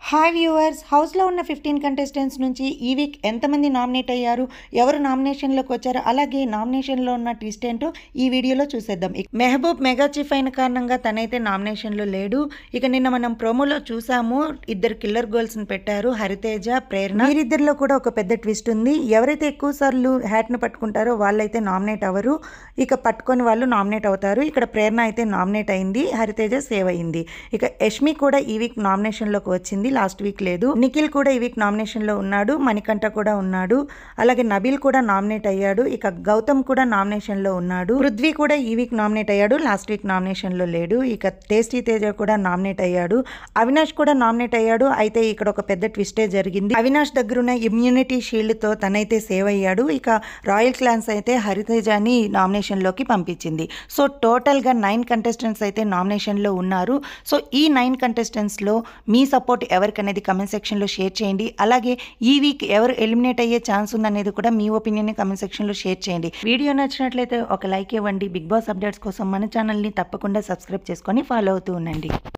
hi viewers హౌస్లో ఉన్న fifteen contestants నుంచి ఈ వీక్ ఎంతమంది నామినేట్ అయ్యారు ఎవరు నామినేషన్లోకి వచ్చారు అలాగే నామినేషన్లో ఉన్న ట్విస్ట్ ఏంటో ఈ వీడియోలో చూసేద్దాం ఇక మెహబూబ్ మెగా చీఫ్ అయిన కారణంగా తనైతే నామినేషన్లో లేడు ఇక నిన్న మనం ప్రోమోలో చూసాము ఇద్దరు కిల్లర్ గర్ల్స్ని పెట్టారు హరితేజ ప్రేరణ వీరిద్దరిలో కూడా ఒక పెద్ద ట్విస్ట్ ఉంది ఎవరైతే ఎక్కువ సార్లు హ్యాట్ను పట్టుకుంటారో వాళ్ళైతే నామినేట్ అవ్వరు ఇక పట్టుకొని వాళ్ళు నామినేట్ అవుతారు ఇక్కడ ప్రేరణ అయితే నామినేట్ అయింది హరితేజ సేవ్ అయింది ఇక యష్మి కూడా ఈ వీక్ నామినేషన్లోకి వచ్చింది లాస్ట్ వీక్ లేదు నిఖిల్ కూడా ఈ వీక్ నామినేషన్లో ఉన్నాడు మణికంఠ కూడా ఉన్నాడు అలాగే నబీల్ కూడా నామినేట్ అయ్యాడు ఇక గౌతమ్ కూడా నామినేషన్లో ఉన్నాడు పృథ్వీ కూడా ఈ వీక్ నామినేట్ అయ్యాడు లాస్ట్ వీక్ నామినేషన్లో లేడు ఇక టేస్టీ తేజ కూడా నామినేట్ అయ్యాడు అవినాష్ కూడా నామినేట్ అయ్యాడు అయితే ఇక్కడ ఒక పెద్ద ట్విస్టే జరిగింది అవినాష్ దగ్గర ఉన్న ఇమ్యూనిటీ షీల్డ్తో తనైతే సేవ్ అయ్యాడు ఇక రాయల్ క్లాన్స్ అయితే హరితేజాని నామినేషన్లోకి పంపించింది సో టోటల్గా నైన్ కంటెస్టెంట్స్ అయితే నామినేషన్లో ఉన్నారు సో ఈ నైన్ కంటెస్టెంట్స్లో మీ సపోర్ట్ ఎవరికనేది కమెంట్ సెక్షన్లో షేర్ చేయండి అలాగే ఈ వీక్ ఎవరు ఎలిమినేట్ అయ్యే ఛాన్స్ ఉందనేది కూడా మీ ఒపీనియన్ కమెంట్ సెక్షన్లో షేర్ చేయండి వీడియో నచ్చినట్లయితే ఒక లైక్ ఇవ్వండి బిగ్ బాస్ అప్డేట్స్ కోసం మన ఛానల్ని తప్పకుండా సబ్స్క్రైబ్ చేసుకొని ఫాలో అవుతూ ఉండండి